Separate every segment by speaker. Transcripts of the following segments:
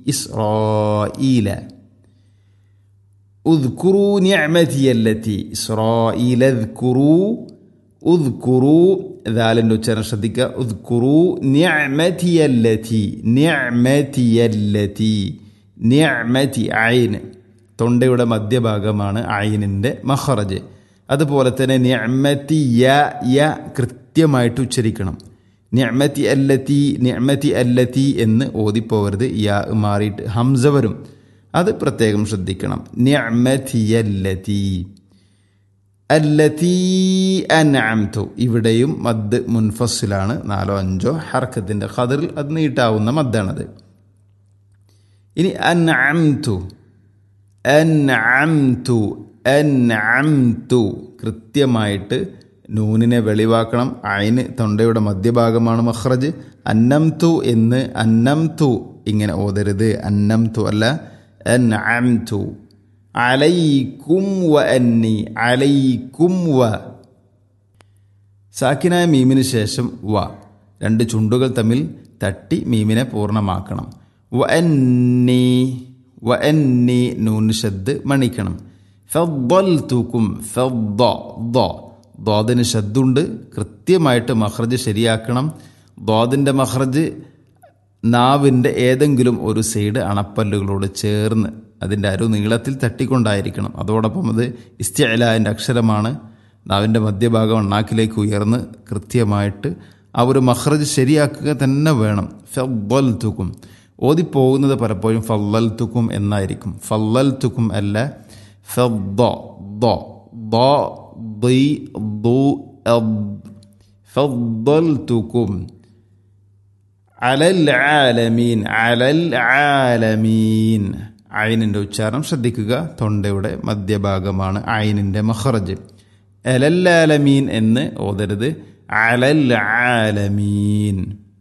Speaker 1: ഇസ്രായീല اذكروا نعمتي التي إسرائيل اذكروا اذكروا ذالن ഉച്ചാരണം ശ്രദ്ധിക്കുക اذكروا نعمتي التي نعمتي التي نعمتي عين തൊണ്ടയുടെ മധ്യഭാഗമാണ് അയിനിൻ്റെ മഹറജ് അതുപോലെ തന്നെ നിഅമത്തി യ യ കൃത്യമായിട്ട് ഉച്ചരിക്കണം നിഅമത്തി അല്ലത്തി നിഅമത്തി അല്ലത്തി എന്ന് ഓതിപ്പോവരുത് യ മാറിയിട്ട് ഹംസ വരും അത് പ്രത്യേകം ശ്രദ്ധിക്കണം നിഅമതിയല്ലതി അല്ലതി അൻഅംതു ഇവിടെയും മദ് മുൻഫസിലാണ് നാലോ അഞ്ചോ ഹർക്കത്തിൻ്റെ ഖദറിൽ അത് നീട്ടാവുന്ന മദ്ദാണത് ഇനി അൻഅംതു അൻഅംതു അൻഅംതു കൃത്യമായിട്ട് നൂനിനെ വെളിവാക്കണം അയിന് തൊണ്ടയുടെ മധ്യഭാഗമാണ് മഹ്റജ് അന്നംതു എന്ന് അന്നംതു ഇങ്ങനെ ഓതരുത് അന്നംതു അല്ല أنعمت عليكم وأني عليكم و സാക്കിനായ മീമിന് ശേഷം വ രണ്ട് ചുണ്ടുകൾ തമ്മിൽ തട്ടി മീമിനെ പൂർണ്ണമാക്കണം വ അന്നി വ അന്നി നൂന് ശബ്ദ് മണിക്കണം ഫദ്ദൽതുക്കും ഫദ്ദ ദ ദോദിന് ശബ്ദുണ്ട് കൃത്യമായിട്ട് മഹ്റജ് ശരിയാക്കണം ദോദിൻ്റെ മഹ്റജ് നാവിൻ്റെ ഏതെങ്കിലും ഒരു സൈഡ് അണപ്പല്ലുകളോട് ചേർന്ന് അതിൻ്റെ അരു നീളത്തിൽ തട്ടിക്കൊണ്ടായിരിക്കണം അതോടൊപ്പം അത് ഇസ്തിഅലാൻ്റെ അക്ഷരമാണ് നാവിൻ്റെ മധ്യഭാഗം അണ്ണാക്കിലേക്ക് ഉയർന്ന് കൃത്യമായിട്ട് ആ ഒരു മഹ്റജ് ശരിയാക്കുക തന്നെ വേണം ഫൽ തുക്കും ഓതിപ്പോകുന്നത് പലപ്പോഴും ഫല്ലൽ തുക്കും എന്നായിരിക്കും ഫല്ലൽ തുക്കും അല്ല ഫദ്ദൽതുക്കും അലൽ ആലമീൻ അലൽ ആലമീൻ അയിനിൻ്റെ ഉച്ചാരണം ശ്രദ്ധിക്കുക തൊണ്ടയുടെ മധ്യഭാഗമാണ് അയിനിൻ്റെ മഹറജ് അലൽ ആലമീൻ എന്ന് ഓതരുത് അലൽ ആലമീൻ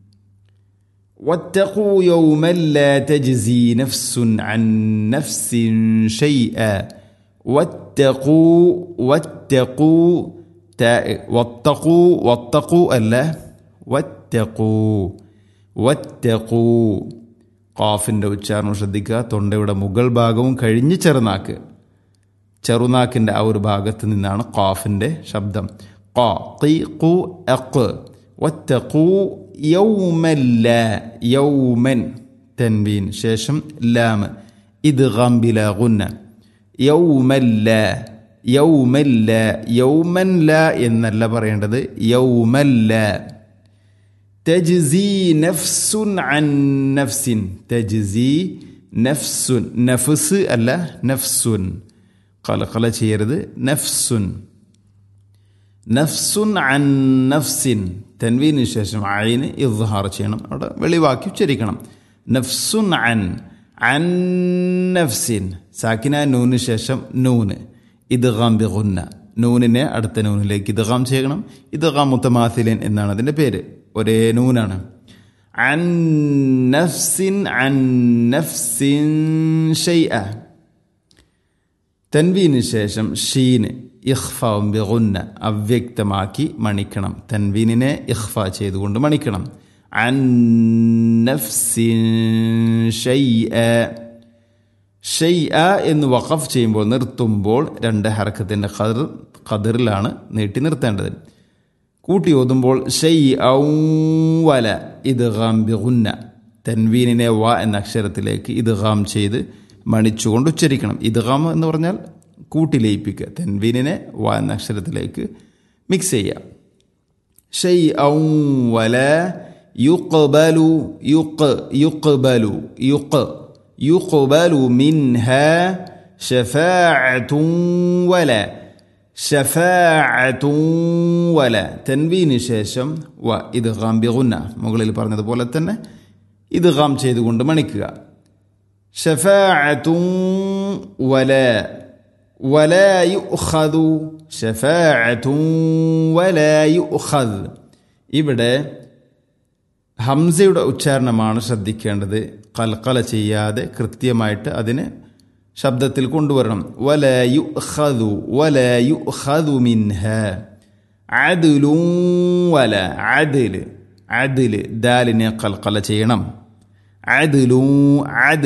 Speaker 1: واتقوا يوما لا تجزي نفس عن نفس شيئا واتقوا واتقوا واتقوا واتقوا ألا واتقوا വറ്റക്കൂ ഖാഫിൻ്റെ ഉച്ചാരണം ശ്രദ്ധിക്കുക തൊണ്ടയുടെ മുകൾ ഭാഗവും കഴിഞ്ഞ് ചെറുനാക്ക് ചെറുനാക്കിൻ്റെ ആ ഒരു ഭാഗത്ത് നിന്നാണ് ഖാഫിൻ്റെ ശബ്ദം ഖാ ഖി ഖു അഖ് വറ്റഖൂ യൗമല്ല യൗമൻ തൻവീൻ ശേഷം ലാം ഇദ്ഗാം ബിലാ ഗുന്ന യൗമല്ല യൗമല്ല യൗമൻ ല എന്നല്ല പറയേണ്ടത് യൗമല്ല تجزي نفس عن نفس تجزي نفس نفس അല്ല نفس قال قال ചെയ്യരുത് نفس نفس عن نفس തൻവീന് ശേഷം അയിന് ഇദ്ഹാർ ചെയ്യണം അവിടെ വെളിവാക്കി ഉച്ചരിക്കണം നഫ്സുൻ അൻ അൻ നഫ്സിൻ സാക്കിന നൂന് ശേഷം നൂന് ഇദ്ഗാം ബിഗുന്ന നൂനിനെ അടുത്ത നൂനിലേക്ക് ഇദ്ഗാം ചെയ്യണം ഇദ്ഗാം മുത്തമാസിലിൻ എന്നാണ് അതിൻ്റെ പേര് ഒരേ നൂനാണ് അൻ നഫ്സിൻ അൻ നഫ്സിൻ ഷൈഅ തൻവീന് ശേഷം ഷീന് ഇഖ്ഫാവും ബിഗുന്ന അവ്യക്തമാക്കി മണിക്കണം തൻവീനിനെ ഇഖ്ഫ ചെയ്തുകൊണ്ട് മണിക്കണം അൻ നഫ്സിൻ ഷൈഅ ഷൈഅ എന്ന് വഖഫ് ചെയ്യുമ്പോൾ നിർത്തുമ്പോൾ രണ്ട് ഹർക്കത്തിൻ്റെ ഖദർ ഖദറിലാണ് നീട്ടി നിർത്തേണ്ടത് കൂട്ടി ഓതുമ്പോൾ ഷെയ് ഔവല ഇദ്ഗാം ബിഗുന്ന തൻവീനിനെ വ എന്ന അക്ഷരത്തിലേക്ക് ഇദ്ഗാം ചെയ്ത് മണിച്ചുകൊണ്ട് ഉച്ചരിക്കണം ഇദ്ഗാം എന്ന് പറഞ്ഞാൽ കൂട്ടി ലയിപ്പിക്കുക തൻവീനിനെ വ എന്ന അക്ഷരത്തിലേക്ക് മിക്സ് ചെയ്യുക ഷെയ് ഔവല യുഖ്ബലു യുഖ് യുഖ്ബലു യുഖ് യുഖ്ബലു മിൻഹ ഷഫാഅത്തുൻ വല ഷഫാഅത്തുൻ വല തൻവീന് ശേഷം വ ഇത് ഗാം ബിഗുന്ന മുകളിൽ പറഞ്ഞതുപോലെ തന്നെ ഇത് ഗാം ചെയ്തുകൊണ്ട് മണിക്കുക ഷഫാഅത്തുൻ വല വല യുഖദു ഷഫാഅത്തുൻ വല യുഖദ് ഇവിടെ ഹംസയുടെ ഉച്ചാരണമാണ് ശ്രദ്ധിക്കേണ്ടത് കൽക്കല ചെയ്യാതെ കൃത്യമായിട്ട് അതിന് ശബ്ദത്തിൽ കൊണ്ടുവരണം വല യുഖദു വല യുഖദു മിൻഹ അദ്ലു വല അദ്ല് അദ്ല് ദാലിനെ കൽക്കല ചെയ്യണം അദ്ലു അദ്